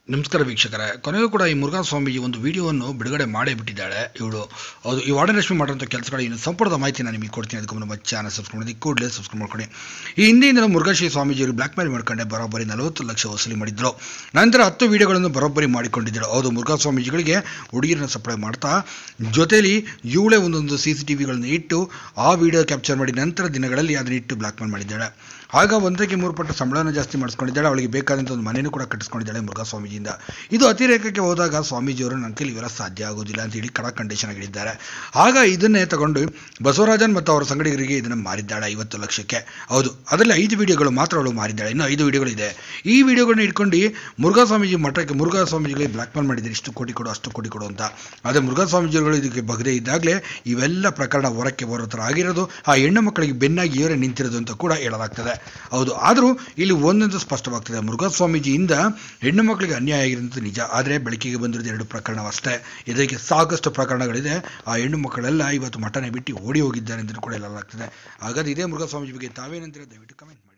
ನಮಸ್ಕಾರ ವೀಕ್ಷಕರೇ ಕೊನೆಗೂ ಕೂಡ ಈ ಮುರುಘಾ ಸ್ವಾಮೀಜಿ ಒಂದು ವಿಡಿಯೋವನ್ನು ಬಿಡುಗಡೆ ಮಾಡೇ ಬಿಟ್ಟಿದ್ದಾಳೆ ಇವಳು ಹೌದು ಈ ವಾರ್ಡಲಕ್ಷ್ಮಿ ಮಾಡುವಂಥ ಕೆಲಸಗಳ ಇನ್ನು ಸಂಪೂರ್ಣದ ಮಾಹಿತಿ ನಾನು ನಿಮಗೆ ಕೊಡ್ತೀನಿ ಅದಕ್ಕೆ ನಮ್ಮ ಚಾನಲ್ ಸಬ್ಸ್ಕ್ರೈಬ್ ಮಾಡಿ ಕೂಡಲೇ ಸಬ್ಸ್ಕ್ರೈಬ್ ಮಾಡ್ಕೊಳ್ಳಿ ಈ ಹಿಂದೆಯಿಂದ ಮುರುಘಾಶ್ರೀ ಸ್ವಾಮೀಜಿಯವರು ಬ್ಲ್ಯಾಕ್ ಮೇಲ್ ಮಾಡ್ಕೊಂಡೆ ಬರೋಬ್ಬರಿ ನಲವತ್ತು ಲಕ್ಷ ವಸೂಲಿ ಮಾಡಿದ್ರು ನಂತರ ಹತ್ತು ವಿಡಿಯೋಗಳನ್ನು ಬರೋಬ್ಬರಿ ಮಾಡಿಕೊಂಡಿದ್ದರು ಹೌದು ಮುರುಘಾ ಸ್ವಾಮೀಜಿಗಳಿಗೆ ಹುಡುಗಿರನ್ನ ಸಪ್ಲೈ ಮಾಡ್ತಾ ಜೊತೆಲಿ ಇವಳೇ ಒಂದೊಂದು ಸಿ ಸಿ ಟಿ ವಿಗಳನ್ನು ಇಟ್ಟು ಆ ವಿಡಿಯೋ ಕ್ಯಾಪ್ಚರ್ ಮಾಡಿ ನಂತರ ದಿನಗಳಲ್ಲಿ ಅದನ್ನ ಇಟ್ಟು ಬ್ಲ್ಯಾಕ್ ಮೇಲ್ ಮಾಡಿದ್ದಾಳೆ ಆಗ ಒಂದಕ್ಕೆ ಮೂರು ಪಟ್ಟು ಸಂಬಳನ ಜಾಸ್ತಿ ಮಾಡಿಸ್ಕೊಂಡಿದ್ದಾಳೆ ಅವಳಿಗೆ ಬೇಕಾದಂಥ ಒಂದು ಮನೆಯೂ ಕೂಡ ಕಟ್ಟಿಸ್ಕೊಂಡಿದ್ದಾಳೆ ಮುರುಘಾ ಸ್ವಾಮೀಜಿಯಿಂದ ಇದು ಅತಿರೇಕಕ್ಕೆ ಹೋದಾಗ ಸ್ವಾಮೀಜಿಯವರು ನನ್ನ ಕೈಲಿ ಇವೆಲ್ಲ ಸಾಧ್ಯ ಆಗೋದಿಲ್ಲ ಅಂತ ಹೇಳಿ ಕಡ ಕಂಡೀಷನ್ ಆಗಿದ್ದಾರೆ ಆಗ ಇದನ್ನೇ ತಗೊಂಡು ಬಸವರಾಜನ್ ಮತ್ತು ಅವರ ಸಂಗಡಿಗರಿಗೆ ಇದನ್ನು ಮಾರಿದ್ದಾಳೆ ಐವತ್ತು ಲಕ್ಷಕ್ಕೆ ಹೌದು ಅದರಲ್ಲಿ ಐದು ವಿಡಿಯೋಗಳು ಮಾತ್ರ ಅವಳು ಮಾರಿದ್ದಾಳೆ ಇನ್ನು ಐದು ವಿಡಿಯೋಗಳು ಇದೆ ಈ ವಿಡಿಯೋಗಳನ್ನ ಇಟ್ಕೊಂಡು ಮುರುಘಾ ಸ್ವಾಮೀಜಿ ಮಠಕ್ಕೆ ಮುರುಘಾ ಸ್ವಾಮೀಜಿಗಳಿಗೆ ಬ್ಲ್ಯಾಕ್ ಮೇಲ್ ಮಾಡಿದ್ದಾರೆ ಇಷ್ಟು ಕೋಟಿ ಕೊಡು ಅಷ್ಟು ಕೋಟಿ ಕೊಡು ಅಂತ ಆದರೆ ಮುರುಘಾ ಸ್ವಾಮೀಜಿಗಳು ಇದಕ್ಕೆ ಬಗದೇ ಇದ್ದಾಗಲೇ ಇವೆಲ್ಲ ಪ್ರಕರಣ ಹೊರಕ್ಕೆ ಬರೋ ಥರ ಆಗಿರೋದು ಆ ಹೆಣ್ಣು ಮಕ್ಕಳಿಗೆ ಬೆನ್ನಾಗಿ ಇವರೇ ನಿಂತಿರೋದು ಅಂತ ಕೂಡ ಹೇಳಲಾಗ್ತದೆ ಹೌದು ಆದರೂ ಇಲ್ಲಿ ಒಂದೊಂದು ಸ್ಪಷ್ಟವಾಗ್ತದೆ ಮುರುಘಾ ಸ್ವಾಮೀಜಿಯಿಂದ ಹೆಣ್ಣು ಮಕ್ಕಳಿಗೆ ಅನ್ಯಾಯ ಆಗಿರೋದು ನಿಜ ಆದರೆ ಬೆಳಕಿಗೆ ಬಂದಿರೋದು ಎರಡು ಪ್ರಕರಣವಷ್ಟೇ ಇದಕ್ಕೆ ಸಾಕಷ್ಟು ಪ್ರಕರಣಗಳಿದೆ ಆ ಹೆಣ್ಣು ಮಕ್ಕಳೆಲ್ಲ ಇವತ್ತು ಮಠನೇ ಬಿಟ್ಟು ಓಡಿ ಹೋಗಿದ್ದಾರೆ ಅಂತ ಕೂಡ ಹೇಳಲಾಗ್ತದೆ ಹಾಗಾದ್ರೆ ಇದೇ ಮುರುಘಾ ಸ್ವಾಮೀಜಿ ಬಗ್ಗೆ ತಾವೇನಂತೀರ ದಯವಿಟ್ಟು ಕಮೆಂಟ್ ಮಾಡಿ